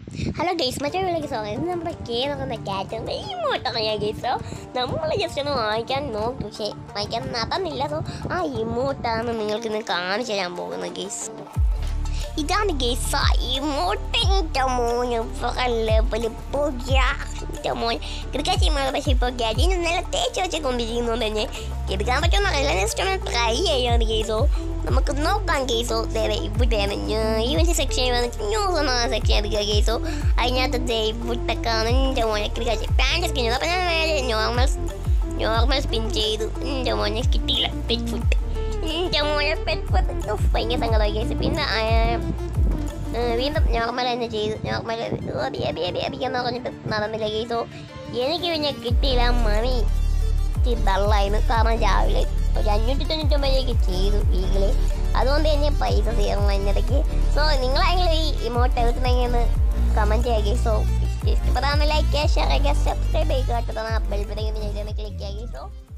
hello guys മറ്റേ വിളിക്ക് സ്വാഗതം ഇത് നമ്മുടെ കേ നോക്കുന്ന ക്യാറ്റ് ഇമോട്ടാണ് ഞാൻ ഗെയ്സോ നമ്മൾ ജസ്റ്റ് ഒന്ന് വായിക്കാൻ നോക്കും പക്ഷേ വായിക്കാൻ നടന്നില്ല സോ ആ ഇമോട്ടാണ് നിങ്ങൾക്ക് ഇന്ന് കാണിച്ചു തരാൻ പോകുന്നത് ഗെയ്സ് ഇതാണ് ഗെയ്സ ഇമോട്ടിൻ്റെ മോന് ലെവല് പൊടിയാൻ്റെ മോൻ കിടക്കാൻ ചെയ്യുമ്പോൾ പക്ഷേ ഇപ്പോൾ ഗജീന് നല്ല തേച്ച് വെച്ചുകൊണ്ടിരിക്കുന്നത് തന്നെ എടുക്കാൻ പറ്റുമെന്ന് അറിയില്ല നെക്സ്റ്റ് ഒന്ന് ട്രൈ ചെയ്യാണ് ഗെയ്സോ നമുക്ക് നോക്കാം കേസോ നേരെ ഇവിടെയാണ് ഈവൻറ്റ് സെക്ഷൻ വന്നിട്ട് ന്യൂസ് എന്ന സെക്ഷൻ എടുക്കുക കേസോ അതിനകത്ത് ഇവിട്ടൊക്കെയാണ് എൻ്റെ മോനെ കിടക്കാച്ച് പാൻറ് സ്കിൻ ചെയ്തു അപ്പോൾ ഞാൻ നേരെ നോർമൽ നോർമൽ സ്പിൻ ചെയ്തു എൻ്റെ മോനെ കിട്ടിയില്ല പെറ്റ് ഫുഡ് എൻ്റെ മോനെ പെറ്റ് ഫുഡ് ഭയങ്കര സങ്കടമായി കേസ് പിന്നെ ആ, ഏ, വീണ്ടും നോർമൽ തന്നെ ചെയ്തു നോർമൽ അബി അബി അബി അബി എന്ന് പറഞ്ഞിട്ട് നടന്നില്ല കേസോ എനിക്ക് പിന്നെ കിട്ടിയില്ല മണി ഇച്ചിരി ഡള്ളായിരുന്നു കാരണം രാവിലെ ഒരു അഞ്ഞൂറ്റി തൊണ്ണൂറ്റൊമ്പതിലേക്ക് ചെയ്തു വീക്കില് അതുകൊണ്ട് തന്നെ പൈസ തീർന്നു അതിനിടയ്ക്ക് സോ നിങ്ങളാണെങ്കിലും ഈ ഇമോട്ട് എഴുത്തുന്നെങ്കിൽ ഒന്ന് കമൻറ്റ് ചെയ്യുക സോ ഇഷ്ടപ്പെടാമെന്ന് ലൈക്ക് ചെയ്യുക ഷെയർ ചെയ്യുക സബ്സ്ക്രൈബ് ചെയ്യുക കേട്ടോ ബെൽ ബട്ടൺ ക്ലിക്ക് ചെയ്യുക സോ